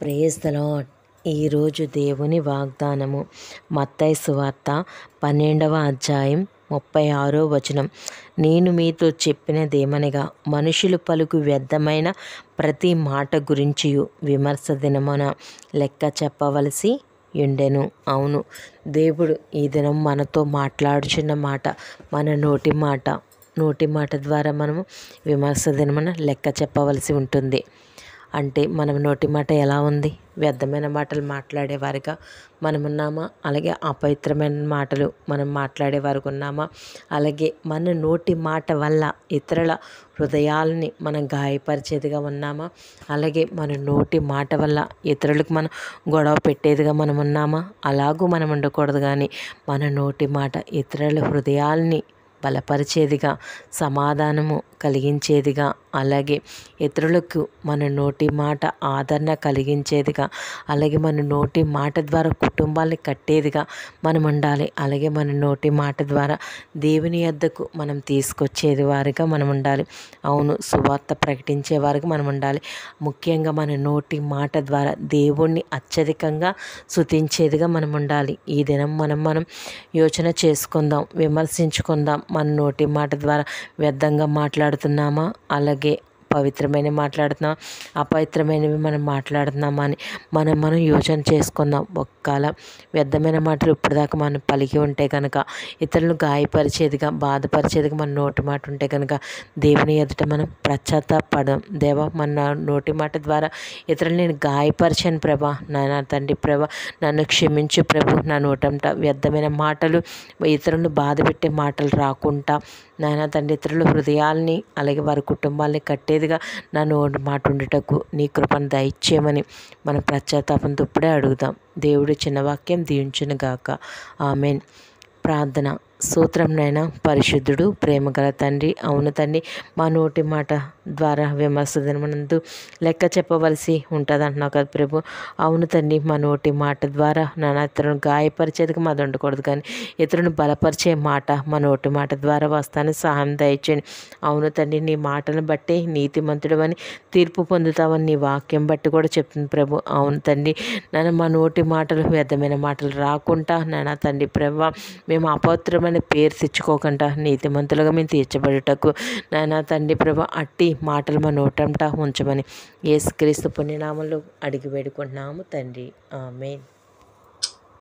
praise the lord ఈరోజు దేవుని వాగ్దానము మత్తయి సువార్త పన్నెండవ అధ్యాయం ముప్పై ఆరో వచనం నేను మీతో చెప్పినదేమనగా మనుషులు పలుకు వ్యర్థమైన ప్రతి మాట గురించి విమర్శ దినమున లెక్క చెప్పవలసి ఉండెను అవును దేవుడు ఈ దినం మనతో మాట్లాడుచున్న మాట మన నోటి మాట నోటి మాట ద్వారా మనము విమర్శ దినమున లెక్క చెప్పవలసి ఉంటుంది అంటే మనం నోటి మాట ఎలా ఉంది వ్యర్థమైన మాటలు మాట్లాడేవారిగా మనం ఉన్నామా అలాగే అపవిత్రమైన మాటలు మనం మాట్లాడేవారికి ఉన్నామా అలాగే మన నోటి మాట వల్ల ఇతరుల హృదయాలని మనం గాయపరిచేదిగా ఉన్నామా అలాగే మన నోటి మాట వల్ల ఇతరులకు మనం గొడవ పెట్టేదిగా మనం ఉన్నామా అలాగూ మనం ఉండకూడదు కానీ మన నోటి మాట ఇతరుల హృదయాల్ని బలపరిచేదిగా సమాధానము కలిగించేదిగా అలాగే ఇతరులకు మన నోటి మాట ఆదరణ కలిగించేదిగా అలాగే మన నోటి మాట ద్వారా కుటుంబాన్ని కట్టేదిగా మనం ఉండాలి అలాగే మన నోటి మాట ద్వారా దేవుని యొద్దకు మనం తీసుకొచ్చేది వారిగా మనం ఉండాలి అవును సువార్త ప్రకటించే వారికి మనం ఉండాలి ముఖ్యంగా మన నోటి మాట ద్వారా దేవుణ్ణి అత్యధికంగా శుతించేదిగా మనం ఉండాలి ఈ దినం మనం మనం యోచన చేసుకుందాం విమర్శించుకుందాం మన నోటి మాట ద్వారా వ్యర్థంగా మాట్లాడుతున్నామా అలాగే పవిత్రమైన మాట్లాడుతున్నాం అపవిత్రమైనవి మనం మాట్లాడుతున్నామా అని మనం మనం యోచన చేసుకుందాం ఒక్కల వ్యర్థమైన మాటలు ఇప్పటిదాకా మనం పలికి ఉంటే కనుక ఇతరులను గాయపరిచేదిగా బాధపరిచేదిగా మన నోటి మాట ఉంటే కనుక దేవుని ఎదుట మనం పశ్చాత్తాపడం దేవ మన నోటి మాట ద్వారా ఇతరులు నేను గాయపరిచాను ప్రభా నాయన తండ్రి ప్రభా నన్ను క్షమించు ప్రభు నా నోటంట వ్యర్థమైన మాటలు ఇతరులను బాధ పెట్టే మాటలు రాకుండా నాయన తండ్రి ఇతరుల హృదయాల్ని అలాగే వారి కుటుంబాల్ని కట్టేదిగా నా నోటి మాట ఉండేటకు నీ కృపను దయచేయమని మనం పశ్చాత్తాపంతో ఇప్పుడే అడుగుదాం దేవుడు చిన్న వాక్యం దీవించును గాక ఆమెన్ ప్రార్థన సూత్రంనైనా పరిశుద్ధుడు ప్రేమగల తండ్రి అవును తండ్రి మా నోటి మాట ద్వారా విమర్శ దినమనందు లెక్క చెప్పవలసి ఉంటుంది అంటున్నావు కదా ప్రభు అవును తండ్రి మా నోటి మాట ద్వారా నాన్న ఇతరులను గాయపరిచేదికి మాది ఉండకూడదు కానీ ఇతరులను బలపరిచే మాట మా నోటి మాట ద్వారా వస్తాను సహాయం దయచేయండి అవును తండ్రి నీ మాటను బట్టి నీతిమంతుడు అని తీర్పు పొందుతావని నీ వాక్యం బట్టి కూడా చెప్తుంది ప్రభు అవును తండ్రి నన్ను మా నోటి మాటలు వ్యర్థమైన మాటలు రాకుండా నాన్న తండ్రి ప్రభు మేము అపవిత్రమైన పేరు తెచ్చుకోకుండా నీతిమంతులుగా మేము తీర్చబడుటకు నాయన తండ్రి ప్రభ అట్టి మాటలు మా నోటంట ఉంచమని యేసుక్రీస్తు పుణ్యనామంలో అడిగి వేడుకుంటున్నాము తండ్రి ఆమెన్